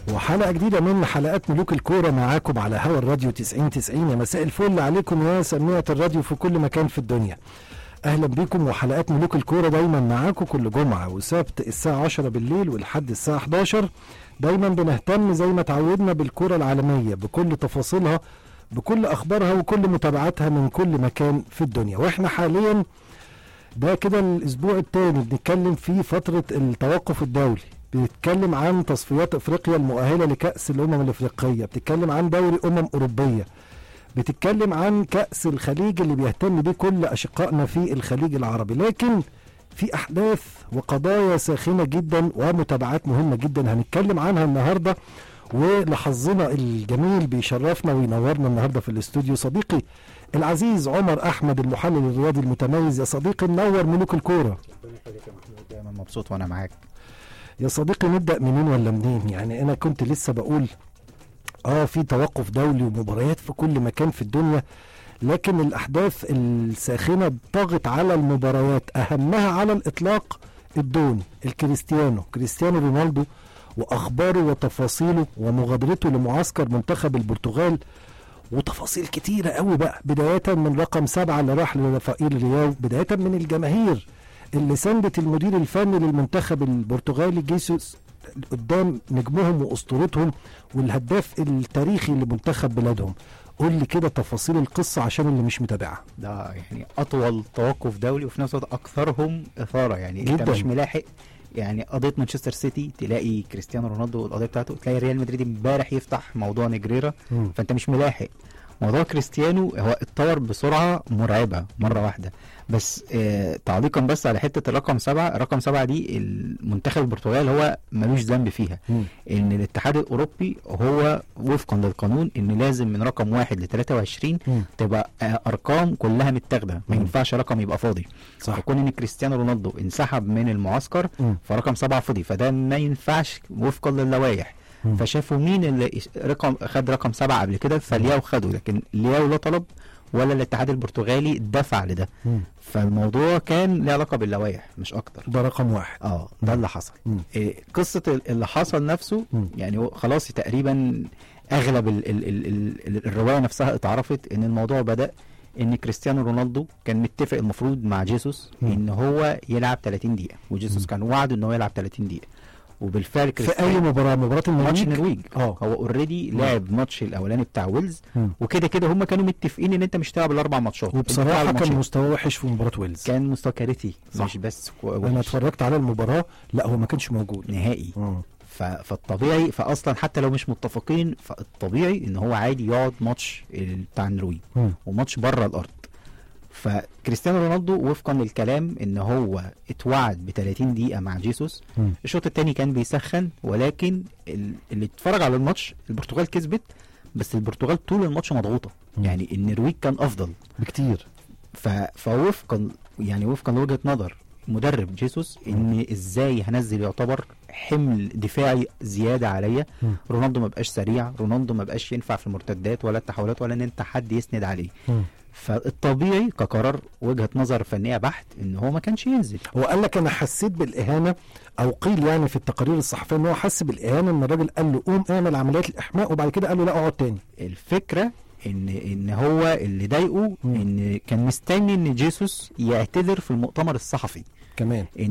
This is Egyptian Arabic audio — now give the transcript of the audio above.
وحلقة جديدة من حلقات ملوك الكورة معاكم على هوا الراديو 90 90 يا مساء الفل عليكم يا سميعة الراديو في كل مكان في الدنيا أهلا بيكم وحلقات ملوك الكورة دايما معاكم كل جمعة وسبت الساعة 10 بالليل ولحد الساعة 11 دايما بنهتم زي ما تعودنا بالكرة العالمية بكل تفاصيلها بكل أخبارها وكل متابعاتها من كل مكان في الدنيا وإحنا حاليا ده كده الأسبوع الثاني بنتكلم فيه فترة التوقف الدولي بنتكلم عن تصفيات افريقيا المؤهله لكاس الامم الافريقيه بتتكلم عن دوري امم اوروبيه بتتكلم عن كاس الخليج اللي بيهتم بيه كل اشقائنا في الخليج العربي لكن في احداث وقضايا ساخنه جدا ومتابعات مهمه جدا هنتكلم عنها النهارده ولحظنا الجميل بيشرفنا وينورنا النهارده في الاستوديو صديقي العزيز عمر احمد المحلل الرياضي المتميز يا صديقي منور ملوك الكوره دايما مبسوط وانا معاك يا صديقي نبدا منين ولا منين يعني انا كنت لسه بقول اه في توقف دولي ومباريات في كل مكان في الدنيا لكن الاحداث الساخنه طغت على المباريات اهمها على الاطلاق الدون الكريستيانو كريستيانو رونالدو واخباره وتفاصيله ومغادرته لمعسكر منتخب البرتغال وتفاصيل كتيرة قوي بقى بداية من رقم سبعة اللي راح لرفائيل رياو بداية من الجماهير اللي ساندت المدير الفني للمنتخب البرتغالي جيسوس قدام نجمهم واسطورتهم والهداف التاريخي لمنتخب بلادهم قول لي كده تفاصيل القصه عشان اللي مش متابعها ده يعني اطول توقف دولي وفي نفس الوقت اكثرهم اثاره يعني انت جداً. مش ملاحق يعني قضيه مانشستر سيتي تلاقي كريستيانو رونالدو القضيه بتاعته تلاقي ريال مدريد امبارح يفتح موضوع نجريرا مم. فانت مش ملاحق موضوع كريستيانو هو اتطور بسرعه مرعبه مره واحده بس آه تعليقا بس على حته الرقم سبعه رقم سبعه دي المنتخب البرتغال هو ملوش ذنب فيها مم. ان الاتحاد الاوروبي هو وفقا للقانون ان لازم من رقم واحد ل 23 مم. تبقى آه، ارقام كلها متاخده ما مم. ينفعش رقم يبقى فاضي صح فكون ان كريستيانو رونالدو انسحب من المعسكر مم. فرقم سبعه فاضي فده ما ينفعش وفقا للوائح مم. فشافوا مين اللي رقم خد رقم سبعه قبل كده فلياو خده لكن لياو لا طلب ولا الاتحاد البرتغالي دفع لده مم. فالموضوع كان له علاقه باللوائح مش اكتر ده رقم واحد اه ده اللي حصل مم. إيه قصه ال- اللي حصل نفسه مم. يعني هو خلاص تقريبا اغلب ال ال ال ال ال الروايه نفسها اتعرفت ان الموضوع بدا ان كريستيانو رونالدو كان متفق المفروض مع جيسوس مم. ان هو يلعب 30 دقيقه وجيسوس مم. كان وعده ان هو يلعب 30 دقيقه وبالفعل في اي مباراه مباراه ماتش النرويج النرويج اه هو اوريدي لعب ماتش الاولاني بتاع ويلز مم. وكده كده هم كانوا متفقين ان انت مش هتلعب الاربع ماتشات أنت وبصراحه هتلعب كان ماتشين. مستواه وحش في مباراه ويلز كان مستوى كارثي صح. مش بس كو- انا وحش. اتفرجت على المباراه لا هو ما كانش موجود نهائي مم. ف... فالطبيعي فاصلا حتى لو مش متفقين فالطبيعي ان هو عادي يقعد ماتش ال- بتاع النرويج مم. وماتش بره الارض فكريستيانو رونالدو وفقا للكلام ان هو اتوعد ب 30 دقيقه مع جيسوس مم. الشوط الثاني كان بيسخن ولكن ال- اللي اتفرج على الماتش البرتغال كسبت بس البرتغال طول الماتش مضغوطه مم. يعني النرويج كان افضل بكتير ف... فوفقا يعني وفقا لوجهه نظر مدرب جيسوس ان ازاي هنزل يعتبر حمل دفاعي زياده عليا مم. رونالدو ما بقاش سريع رونالدو ما بقاش ينفع في المرتدات ولا التحولات ولا ان انت حد يسند عليه مم. فالطبيعي كقرار وجهه نظر فنيه بحت ان هو ما كانش ينزل هو قال لك انا حسيت بالاهانه او قيل يعني في التقارير الصحفيه ان هو حس بالاهانه ان الراجل قال له قوم اعمل عمليات الاحماء وبعد كده قال له لا اقعد تاني الفكره ان ان هو اللي ضايقه مم. ان كان مستني ان جيسوس يعتذر في المؤتمر الصحفي كمان